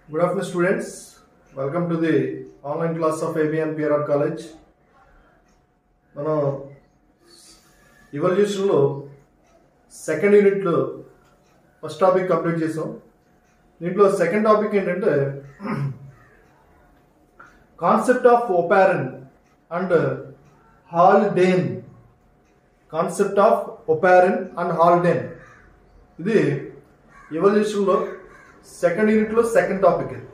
Good afternoon, students. Welcome to the online class of ABN PRR College. మనం ఇవల్యూషన్లో second యూనిట్లో first topic complete చేసాం దీంట్లో second topic ఏంటంటే concept of Oparin and Haldane concept of Oparin and Haldane ఇది ఎవల్యూషన్లో second యూనిట్లో second topic ఇది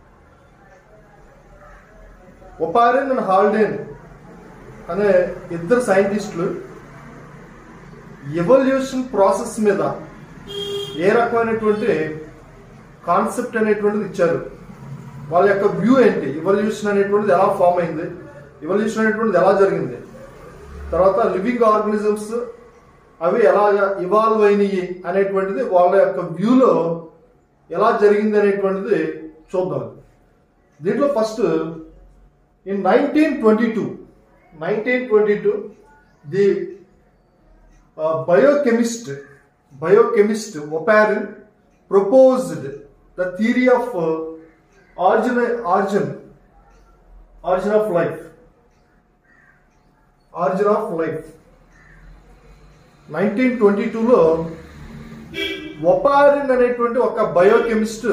ఒపారిన్ అండ్ హాల్డేన్ అనే ఇద్దరు సైంటిస్టులు ఎవల్యూషన్ ప్రాసెస్ మీద ఏ రకమైనటువంటి కాన్సెప్ట్ అనేటువంటిది ఇచ్చారు వాళ్ళ యొక్క వ్యూ ఏంటి ఎవల్యూషన్ అనేటువంటిది ఎలా ఫామ్ అయింది ఎవల్యూషన్ అనేటువంటిది ఎలా జరిగింది తర్వాత లివింగ్ ఆర్గనిజమ్స్ అవి ఎలా ఇవాల్వ్ అయినాయి అనేటువంటిది వాళ్ళ యొక్క వ్యూలో ఎలా జరిగింది అనేటువంటిది చూద్దాం దీంట్లో first in nineteen twenty two nineteen twenty two the biochemist biochemist Oparin proposed the theory of origin origin origin of life origin of life nineteen twenty టూలో ఒపారిన్ అనేటువంటి ఒక బయోకెమిస్ట్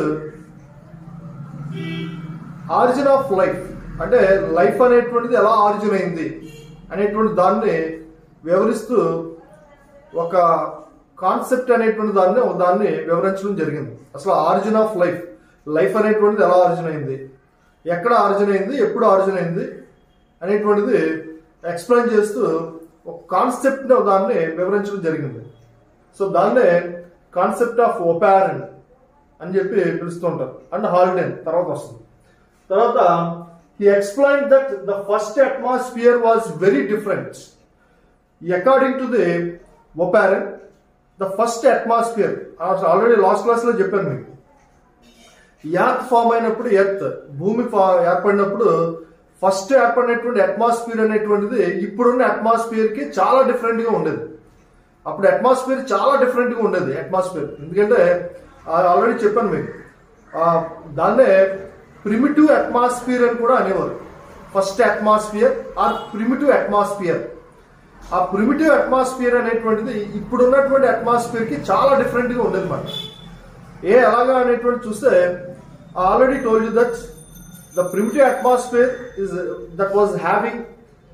ఆరిజిన్ ఆఫ్ లైఫ్ అంటే life అనేటువంటిది ఎలా origin అయింది అనేటువంటి దాన్ని వివరిస్తూ ఒక కాన్సెప్ట్ అనేటువంటి దాన్ని దాన్ని వివరించడం జరిగింది అసలు ఆరిజిన్ ఆఫ్ లైఫ్ లైఫ్ అనేటువంటిది ఎలా ఆరిజిన్ అయింది ఎక్కడ ఆరిజిన్ అయింది ఎప్పుడు ఆరిజిన్ అయింది అనేటువంటిది ఎక్స్ప్లెయిన్ చేస్తూ ఒక కాన్సెప్ట్ దాన్ని వివరించడం జరిగింది సో దాన్నే కాన్సెప్ట్ ఆఫ్ ఒపారన్ అని చెప్పి పిలుస్తుంటారు అండ్ హాలిడేన్ తర్వాత వస్తుంది తర్వాత he explain that the first atmosphere was very different according to the Oparin the first atmosphere already last class లో చెప్పాను మీకు ఎర్త్ ఫామ్ అయినప్పుడు ఎర్త్ భూమి ఫా- ఏర్పడినప్పుడు ఫస్ట్ ఏర్పడినటువంటి అట్మాస్ఫియర్ అనేటువంటిది ఇప్పుడున్న అట్మాస్ఫియర్ కి చాలా డిఫరెంట్ గా ఉండేది అప్పుడు అట్మాస్ఫియర్ చాలా డిఫరెంట్ గా ఉండేది అట్మాస్ఫియర్ ఎందుకంటే ఆల్రెడీ చెప్పాను మీకు ఆ, దాన్నే ప్రిమిటివ్ అట్మాస్ఫియర్ అని కూడా అనేవారు first atmosphere or primitive atmosphere ఆ ప్రిమిటివ్ అట్మాస్ఫియర్ అనేటువంటిది ఇప్పుడు ఉన్నటువంటి అట్మాస్ఫియర్ కి చాలా డిఫరెంట్ గా ఉండేది మాట ఏ ఎలాగా అనేటువంటి చూస్తే already told you that the primitive atmosphere is that was having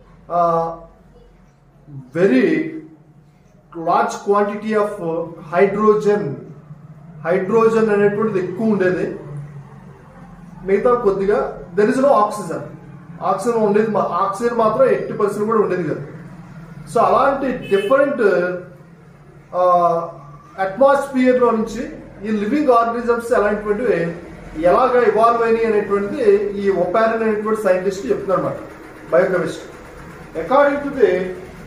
very large quantity of hydrogen hydrogen అనేటువంటిది ఎక్కువ ఉండేది మిగతా కొద్దిగా there is no oxygen oxygen ఉండేది మా- ఆక్సిజన్ మాత్రం ఎయిటీ పర్సెంట్ కూడా ఉండేది కాదు సో అలాంటి డిఫరెంట్ అట్మాస్ఫియర్ లో నుంచి ఈ లివింగ్ ఆర్గనిజమ్స్ అలాంటివంటివి ఎలాగ ఇవాల్వ్ అయినాయి అనేటువంటిది ఈ ఒపారన్ అనేటువంటి సైంటిస్ట్ చెప్తున్నారు అనమాట biochemist according to the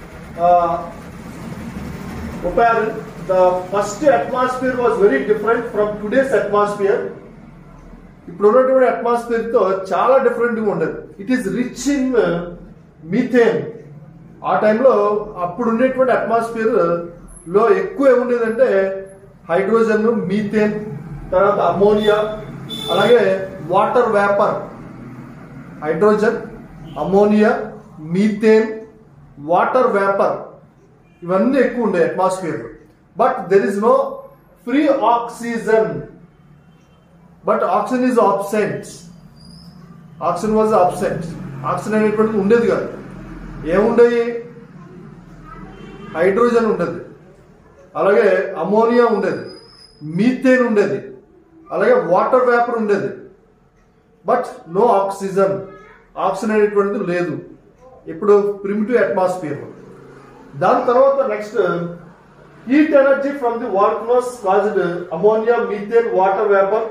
Oparin the first atmosphere was very different from today's atmosphere ఇప్పుడు ఉన్నటువంటి అట్మాస్ఫియర్ తో చాలా డిఫరెంట్ గా ఉండదు it is rich in methane ఆ టైంలో అప్పుడు ఉండేటువంటి అట్మాస్ఫియర్ లో ఎక్కువ ఏముండేదంటే హైడ్రోజన్ మీథేన్ తర్వాత అమోనియా అలాగే water vapour hydrogen ammonia methane water vapour ఇవన్నీ ఎక్కువ ఉండే atmosphere but there is no free oxygen but oxygen is absent oxygen was absent oxygen అనేటువంటిది ఉండేది కాదు ఏముండేవి హైడ్రోజన్ ఉండేది అలాగే అమోనియా ఉండేది మీథేన్ ఉండేది అలాగే వాటర్ వేపర్ ఉండేది బట్ నో ఆక్సిజన్ ఆక్సిజన్ అనేటువంటిది లేదు ఇప్పుడు ప్రిమిటివ్ అట్మాస్ఫియర్ దాని తర్వాత next heat energy from the volcanoes caused ammonia methane water vapour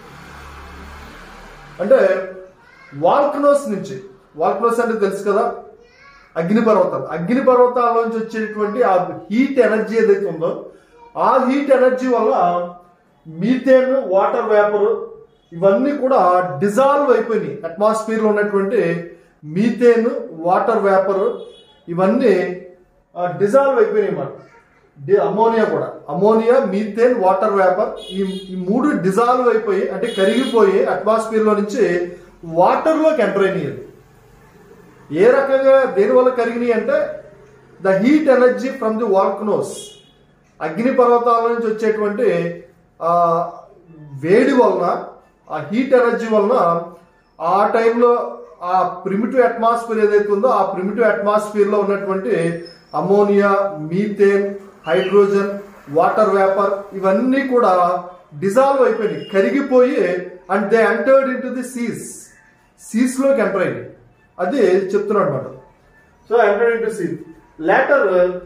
అంటే వాల్కనోస్ నుంచి వాల్కనోస్ అంటే తెలుసు కదా అగ్ని పర్వతాలు అగ్ని పర్వతాల నుంచి వచ్చేటువంటి ఆ హీట్ ఎనర్జీ ఏదైతే ఉందో ఆ హీట్ ఎనర్జీ వల్ల మీథేన్ వాటర్ వేపర్ ఇవన్నీ కూడా డిజాల్వ్ అయిపోయినాయి అట్మాస్ఫియర్ లో ఉన్నటువంటి మీథేన్ వాటర్ వేపర్ ఇవన్నీ డిజాల్వ్ అయిపోయినాయి అన్నమాట డి- అమోనియా కూడా అమోనియా మీథేన్ వాటర్ వేపర్ ఈ ఈ మూడు డిజాల్వ్ అయిపోయి అంటే కరిగిపోయి అట్మాస్ఫియర్ లో నుంచి వాటర్ లోకి ఎంటర్ అయినాయి ఏ రకంగా దేని వల్ల కరిగినాయి అంటే the heat energy from the volcanoes అగ్ని పర్వతాల నుంచి వచ్చేటువంటి ఆ, వేడి వలన ఆ హీట్ ఎనర్జీ వలన ఆ టైంలో ఆ ప్రిమిటివ్ అట్మాస్ఫియర్ ఏదైతే ఉందో ఆ ప్రిమిటివ్ అట్మాస్ఫియర్ లో ఉన్నటువంటి ammonia methane hydrogen water vapour ఇవన్నీ కూడా డిజాల్వ్ అయిపోయినాయి కరిగిపోయి and they entered in to the seas seas లోకి ఎంటర్ అయింది అది చెప్తున్నాడు అనమాట so entered in to sea later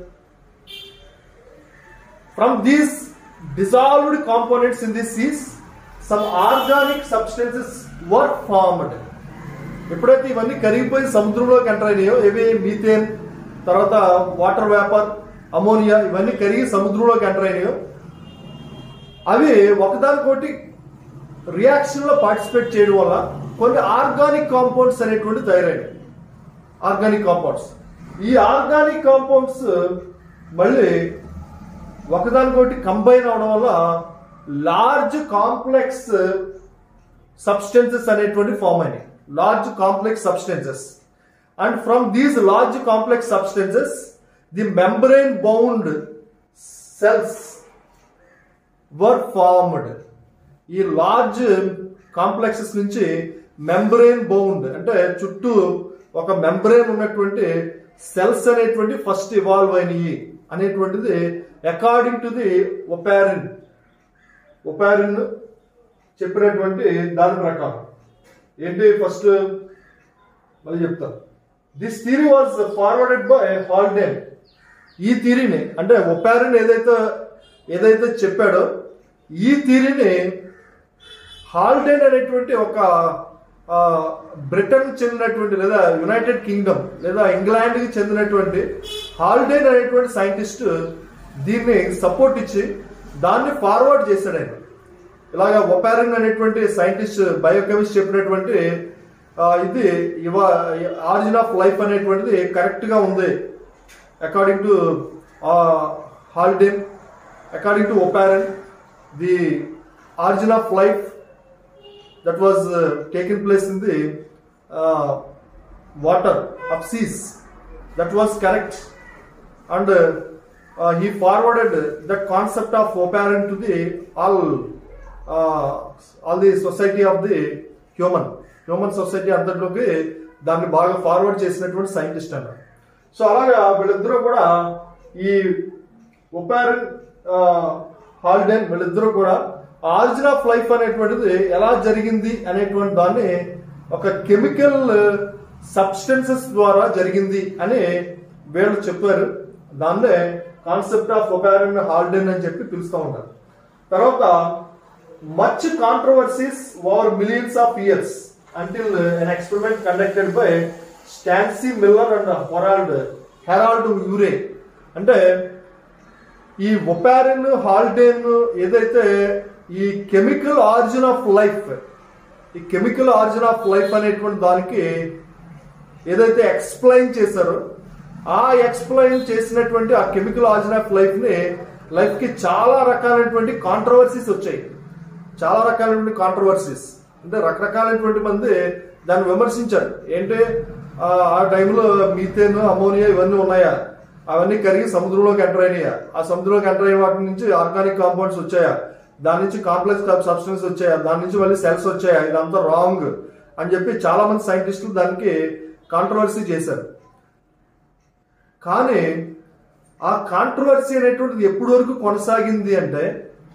From these dissolved components in the seas, some organic substances were formed. ఎప్పుడైతే ఇవన్నీ కరిగిపోయి సముద్రంలోకి ఎంటర్ అయినాయో ఇవి మీథేన్ తర్వాత వాటర్ వేపర్ అమోనియా ఇవన్నీ కరిగి సముద్రంలోకి ఎంటర్ అయినాయో అవి ఒకదానికోటి రియాక్షన్ లో పార్టిసిపేట్ చేయడం వల్ల కొన్ని ఆర్గానిక్ కాంపౌండ్స్ అనేటువంటి తయారైనాయి ఆర్గానిక్ కాంపౌండ్స్ ఈ ఆర్గానిక్ కాంపౌండ్స్ మళ్ళీ ఒకదానికొకటి కంబైన్ అవడం వల్ల లార్జ్ కాంప్లెక్స్ సబ్స్టెన్సెస్ అనేటువంటి ఫామ్ అయినాయి large complex substances and from these large complex substances the membrane bound cells were formed ఈ లార్జ్ కాంప్లెక్సెస్ నుంచి మెంబ్రెయిన్ బౌండ్ అంటే చుట్టూ ఒక మెంబ్రెయిన్ ఉన్నటువంటి సెల్స్ అనేటువంటి ఫస్ట్ ఇవాల్వ్ అయినాయి అనేటువంటిది according to the Oparin Oparin చెప్పినటువంటి దాని ప్రకారం ఏంటి ఫస్ట్ మళ్ళీ చెప్తాను this theory was forwarded by Haldane ఈ థీరీని అంటే ఒపారిన్ ఏదైతే ఏదైతే చెప్పాడో ఈ థీరీని హాల్డేన్ అనేటువంటి ఒక ఆ, బ్రిటన్ చెందినటువంటి లేదా యునైటెడ్ కింగ్డమ్ లేదా ఇంగ్లాండ్ కి చెందినటువంటి హాల్డేన్ అనేటువంటి సైంటిస్ట్ దీన్ని సపోర్ట్ ఇచ్చి దాన్ని ఫార్వర్డ్ చేశాడు ఆయన ఇలాగా ఒపారిన్ అనేటువంటి సైంటిస్ట్ బయోకెమిస్ట్ చెప్పినటువంటి ఆ, ఇది ఇవ ఆరిజిన్ ఆఫ్ లైఫ్ అనేటువంటిది కరెక్ట్ గా ఉంది according to Haldane according to Oparin the origin of life that was uh, taken place in the uh, water of seas. That was correct. And uh, uh, he forwarded that concept of operant to the all uh, all the society of the human human society అంతట్లోకి దాన్ని బాగా forward చేసినటువంటి scientist అన్నారు so అలాగా వీళ్ళిద్దరూ కూడా ఈ Oparin హాల్డెన్ వీళ్ళిద్దరూ కూడా ఆరిజిన్ ఆఫ్ లైఫ్ అనేటువంటిది ఎలా జరిగింది అనేటువంటి దాన్ని ఒక కెమికల్ సబ్స్టెన్సెస్ ద్వారా జరిగింది అని వీళ్ళు చెప్పారు దాన్నే కాన్సెప్ట్ ఆఫ్ ఒపారన్ హాల్డెన్ అని చెప్పి పిలుస్తూ ఉంటారు తర్వాత much controversies over millions of years until an experiment conducted by Stanley Miller and Harold Harold Urey అంటే ఈ ఒపారిన్ హాల్డేన్ ఏదైతే ఈ కెమికల్ ఆరిజిన్ ఆఫ్ లైఫ్ ఈ కెమికల్ ఆరిజిన్ ఆఫ్ లైఫ్ అనేటువంటి దానికి ఏదైతే ఎక్స్ప్లెయిన్ చేశారో ఆ ఎక్స్ప్లెయిన్ చేసినటువంటి ఆ కెమికల్ ఆరిజిన్ ఆఫ్ లైఫ్ ని లైఫ్ కి చాలా రకాలైనటువంటి కాంట్రవర్సీస్ వచ్చాయి చాలా రకాలైనటువంటి కాంట్రవర్సీస్ అంటే రకరకాలైనటువంటి మంది దాన్ని విమర్శించారు ఏంటి ఆ ఆ టైంలో మీథేన్ అమోనియా ఇవన్నీ ఉన్నాయా అవన్నీ కరిగి సముద్రంలోకి ఎంటర్ అయినాయా ఆ సముద్రంలోకి ఎంటర్ అయిన వాటి నుంచి ఆర్గానిక్ కాంపౌండ్స్ వచ్చాయా దాని నుంచి కాంప్లెక్స్ సబ్స్టెన్స్ వచ్చాయా దాని నుంచి మళ్ళీ సెల్స్ వచ్చాయా ఇదంతా రాంగ్ అని చెప్పి చాలా మంది సైంటిస్టులు దానికి కాంట్రవర్సీ చేశారు కానీ ఆ కాంట్రవర్సీ అనేటువంటిది ఎప్పటి వరకు కొనసాగింది అంటే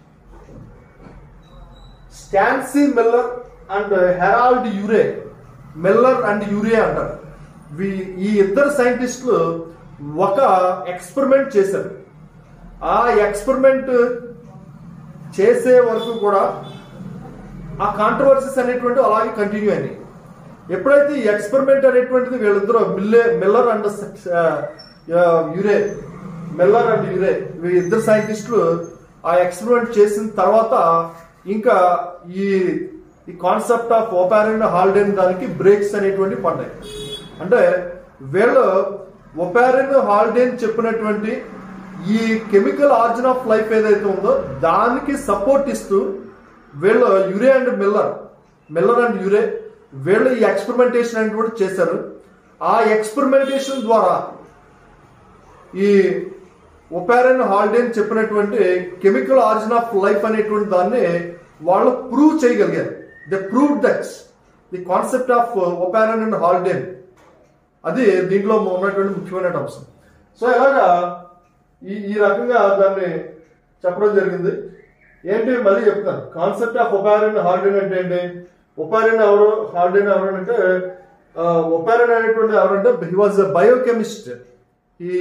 Stanley Miller and Harold Urey Miller and Urey అంటారు వీ- ఈ ఇద్దరు సైంటిస్టులు ఒక ఎక్స్పెరిమెంట్ చేశారు ఆ ఎక్స్పెరిమెంట్ చేసే వరకు కూడా ఆ కాంట్రవర్సీస్ అనేటువంటి అలాగే కంటిన్యూ అయినాయి ఎప్పుడైతే ఈ ఎక్స్పెరిమెంట్ అనేటువంటిది వీళ్ళిద్దరు మిల్లే Miller and Urey Miller and Urey వీ ఇద్దరు సైంటిస్టులు ఆ ఎక్స్పెరిమెంట్ చేసిన తర్వాత ఇంకా ఈ ఈ కాన్సెప్ట్ ఆఫ్ ఒపారెంట్ హాల్డెన్ దానికి బ్రేక్స్ అనేటువంటి పడ్డాయి అంటే వీళ్ళు ఒపారెన్ హాల్డేన్ చెప్పినటువంటి ఈ కెమికల్ ఆరిజిన్ ఆఫ్ లైఫ్ ఏదైతే ఉందో దానికి సపోర్ట్ ఇస్తూ వీళ్ళు Urey and Miller Miller and Urey వీళ్ళు ఈ ఎక్స్పెరిమెంటేషన్ అనేది కూడా చేశారు ఆ ఎక్స్పెరిమెంటేషన్ ద్వారా ఈ ఒపారన్ హాలిడేని చెప్పినటువంటి కెమికల్ ఆరిజిన్ ఆఫ్ లైఫ్ అనేటువంటి దాన్ని వాళ్ళు ప్రూవ్ చేయగలిగారు the prove that the concept of Oparin and Haldane అది దీంట్లో ఉన్నటువంటి ముఖ్యమైన అంశం సో ఇలాగా ఈ ఈ రకంగా దాన్ని చెప్పడం జరిగింది ఏంటి మళ్ళీ చెప్తాను కాన్సెప్ట్ ఆఫ్ ఒపారన్ హాలిడేన్ అంటే ఏంటి ఒపారన్ ఎవరు హాలిడేన్ ఎవరు అంటే ఒపారన్ అనేటువంటి ఎవరంటే హీ వాజ్ బయోకెమిస్ట్ ఈ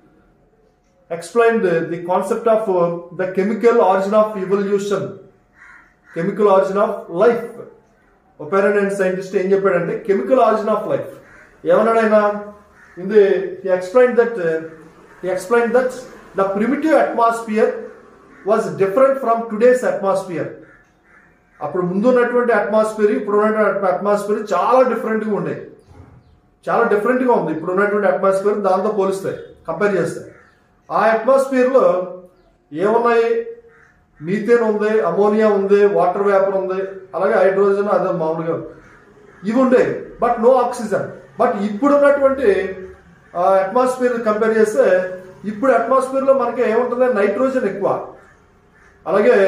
explained the concept of uh, the chemical origin of evolution chemical origin of life Oparin and scientist ఏం చెప్పాడంటే కెమికల్ ఆరిజిన్ ఆఫ్ లైఫ్ ఏమన్నాడు ఆయన in the he explain that he explain that the primitive atmosphere was different from today's atmosphere అప్పుడు ముందు ఉన్నటువంటి atmosphere ఇప్పుడు ఉన్నటువంటి atmosphere చాలా డిఫరెంట్గా ఉండేది చాలా డిఫరెంట్గా ఉంది ఇప్పుడు ఉన్నటువంటి అట్మాస్ఫియర్ దాంతో పోలిస్తే కంపేర్ చేస్తే ఆ అట్మాస్ఫియర్లో ఏమున్నాయి మీథేన్ ఉంది అమోనియా ఉంది వాటర్ వేపర్ ఉంది అలాగే హైడ్రోజన్ అదే మామూలుగా ఇవి ఉండేవి బట్ నో ఆక్సిజన్ బట్ ఇప్పుడు ఉన్నటువంటి అట్మాస్ఫియర్ కంపేర్ చేస్తే ఇప్పుడు అట్మాస్ఫియర్లో మనకి ఏముంటుంది నైట్రోజన్ ఎక్కువ అలాగే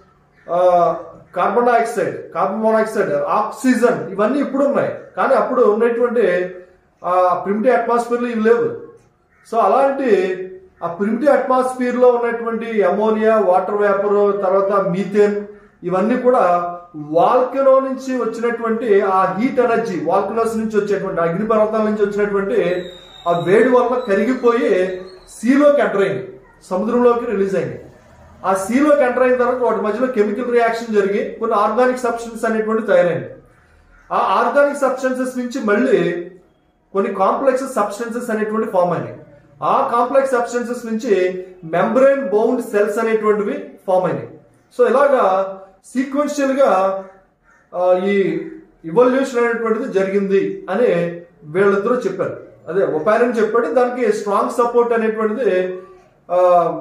carbon dioxide carbon monoxide oxygen ఇవన్నీ ఇప్పుడు ఉన్నాయి కానీ అప్పుడు ఉన్నటువంటి ప్రిమిటివ్ అట్మాస్ఫియర్లో ఇవి లేవు సో అలాంటి ఆ ప్రిమిటివ్ అట్మాస్ఫియర్ లో ఉన్నటువంటి అమోనియా వాటర్ వేపర్ తర్వాత మీథేన్ ఇవన్నీ కూడా వాల్కనో నుంచి వచ్చినటువంటి ఆ హీట్ ఎనర్జీ వాల్కనోస్ నుంచి వచ్చేటువంటి అగ్ని పర్వతాల నుంచి వచ్చినటువంటి ఆ వేడి వల్ల కరిగిపోయి సీలోకి ఎంటర్ అయింది సముద్రంలోకి రిలీజ్ అయింది ఆ సీలోకి ఎంటర్ అయిన తర్వాత వాటి మధ్యలో కెమికల్ రియాక్షన్ జరిగి కొన్ని ఆర్గానిక్ సబ్స్టెన్స్ అనేటువంటి తయారైంది ఆ ఆర్గానిక్ సబ్స్టెన్సెస్ నుంచి మళ్ళీ కొన్ని కాంప్లెక్స్ సబ్స్టెన్సెస్ అనేటువంటి ఫామ్ అయినాయి ఆ కాంప్లెక్స్ సబ్స్టెన్సెస్ నుంచి మెంబ్రెయిన్ బౌండ్ సెల్స్ అనేటువంటివి ఫామ్ అయినాయి సో ఇలాగా సీక్వెన్షియల్ గా ఆ, ఈ ఇవల్యూషన్ అనేటువంటిది జరిగింది అని వీళ్ళిద్దరూ చెప్పారు అదే ఒపారన్ చెప్పాడు దానికి స్ట్రాంగ్ సపోర్ట్ అనేటువంటిది ఆ,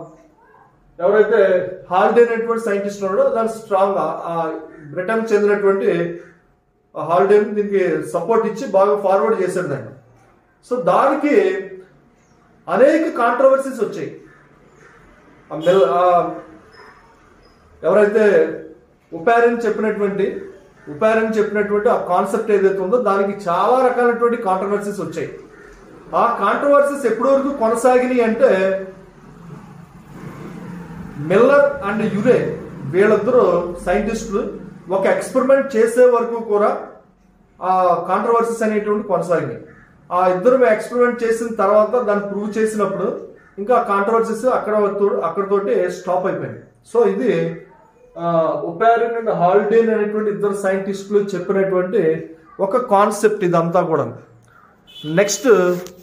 ఎవరైతే హాలిడే అనేటువంటి సైంటిస్ట్ ఉన్నాడో దాని స్ట్రాంగ్ బ్రిటన్ చెందినటువంటి హాలిడే దీనికి సపోర్ట్ ఇచ్చి బాగా ఫార్వర్డ్ చేశాడు దాన్ని సో దానికి అనేక కాంట్రవర్సీస్ వచ్చాయి ఆ మెల్- ఆ ఎవరైతే ఉపారన్ చెప్పినటువంటి ఉపారన్ చెప్పినటువంటి ఆ కాన్సెప్ట్ ఏదైతే ఉందో దానికి చాలా రకాలైనటువంటి కాంట్రవర్సీస్ వచ్చాయి ఆ కాంట్రవర్సీస్ ఎప్పటి వరకు కొనసాగినాయి అంటే మిల్లర్ అండ్ యురే వీళ్ళిద్దరూ సైంటిస్టులు ఒక ఎక్స్పెరిమెంట్ చేసే వరకు కూడా ఆ కాంట్రవర్సీస్ అనేటువంటి కొనసాగినాయి ఆ ఇద్దరు ఎక్స్పెరిమెంట్ చేసిన తర్వాత దాన్ని ప్రూవ్ చేసినప్పుడు ఇంకా కాంట్రవర్సీస్ అక్కడ అక్కడతోటి స్టాప్ అయిపోయింది సో ఇది ఒపారిన్ అండ్ హాలిడేన్ అనేటువంటి ఇద్దరు సైంటిస్టులు చెప్పినటువంటి ఒక కాన్సెప్ట్ ఇదంతా కూడా నెక్స్ట్